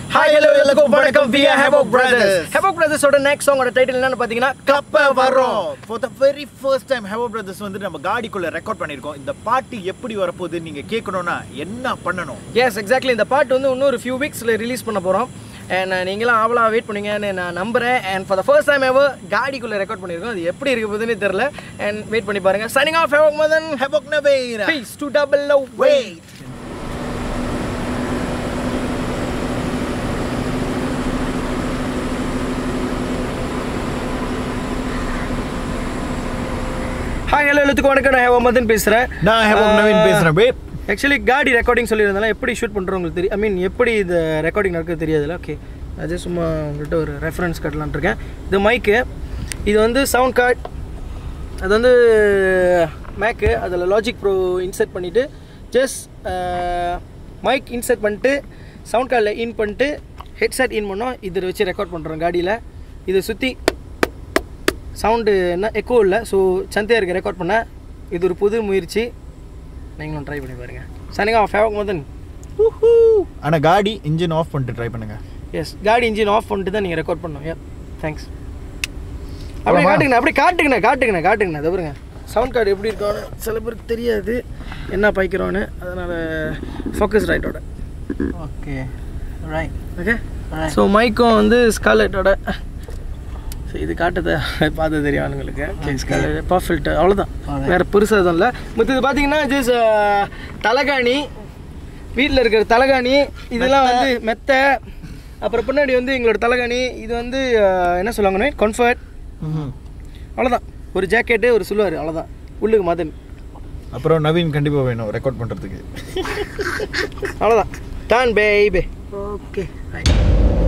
Hi hello எல்லாருக்கும் வணக்கம் we are Havo brothers Havo பிரதர்ஸோட நெக்ஸ்ட் சாங்கோட டைட்டில் என்னன்னு பார்த்தீங்கன்னா கப்ப வரோம் for the very first time Havo brothers வந்து நம்ம காடிக்குள்ள ரெக்கார்ட் பண்ணியிருக்கோம் இந்த பாட்டு எப்படி வரப்போகுது நீங்க கேட்கணும்னா என்ன பண்ணணும் எஸ் எக்ஸாக்ட்லி இந்த பாட்டு வந்து இன்னொரு ஃபியூ வீக்ஸில் ரிலீஸ் பண்ண போகிறோம் அண்ட் நீங்களாம் ஆவலாக வெயிட் பண்ணுங்கன்னு நான் நம்புறேன் and for the first time ever காடிக்குள்ளே ரெக்கார்ட் பண்ணியிருக்கோம் அது எப்படி இருக்க போகுதுன்னு தெரில அண்ட் வெயிட் பண்ணி பாருங்க சைனிங் ஆஃப் ஹேவோ மதன் ஹெபோக் நவேரா peace to double love wait wait hi hello எல்லாத்துக்கும் வணக்கம் நான் ஹேவோ மதன் பேசுகிறேன் நான் ஹெபோக் நவீன் பேசுறேன் பேப் ஆக்சுவலி காடி ரெக்கார்டிங் சொல்லியிருந்தாலும் எப்படி ஷூட் பண்ணுறோம் உங்களுக்கு தெரியும் ஐ மீன் எப்படி இது ரெக்கார்டிங் நடக்குது தெரியாதுல்ல ஓகே அது சும்மா உங்கள்கிட்ட ஒரு ரெஃபரன்ஸ் கட்டலான் இருக்கேன் இது மைக்கு இது வந்து சவுண்ட் கார்ட் அது வந்து மேக்கு அதில் லாஜிக் ப்ரோ இன்சர்ட் பண்ணிவிட்டு ஜஸ்ட் மைக் இன்சர்ட் பண்ணிட்டு சவுண்ட் கார்டில் இன் பண்ணிட்டு ஹெட்செட் இன் பண்ணோம் இதில் வச்சு ரெக்கார்ட் பண்ணுறோம் காடியில் இதை சுற்றி சவுண்டு என்ன எக்கோ இல்லை ஸோ சந்தையாக இருக்க ரெக்கார்ட் பண்ண இது ஒரு புது முயற்சி நீங்களும் ட்ரை பண்ணி பாருங்க சனிகா ஃபேவக் மதன் ஆனா காடி இன்ஜின் ஆஃப் பண்ணிட்டு ட்ரை பண்ணுங்க எஸ் காடி இன்ஜின் ஆஃப் பண்ணிட்டு தான் நீங்கள் ரெக்கார்ட் பண்ணணும் ஏ தேங்க்ஸ் அப்படியே ஆமா. காட்டுங்கண்ணா அப்படியே காட்டுங்கண்ணா காட்டுங்கண்ணா காட்டுங்கண்ணா அது பாருங்க சவுண்ட் கார்டு எப்படி இருக்கோன்னு சில பேருக்கு தெரியாது என்ன பாய்க்கிறோன்னு அதனால் ஃபோக்கஸ் ரைட்டோட ஓகே ரைட் ஓகே ஸோ மைக்கும் வந்து ஸ்காலெட்டோட ஸோ இது காட்டுது பார்த்து தெரியும் ஆளுங்களுக்கு ஸ்காலெட் பர்ஃபெக்ட் அவ்வளோதான் Alright. வேறு பெருசாக எதுவும் இல்லை மற்றது பார்த்தீங்கன்னா ஜஸ்ட் தலைகாணி வீட்டில் இருக்கிற தலைகாணி இதெல்லாம் வந்து மெத்தை அப்புறம் பின்னாடி வந்து எங்களோட தலைகாணி இது வந்து அஹ், என்ன சொல்லுவாங்கன்னு கம்ஃபர்ட் அவ்வளோதான் ஒரு ஜாக்கெட்டு ஒரு சுல்வார் அவ்வளோதான் உள்ளுக்கு மதன் அப்புறம் நவீன் கண்டிப்பா வேணும் ரெக்கார்ட் பண்றதுக்கு அவ்வளோதான் done bye bye okay right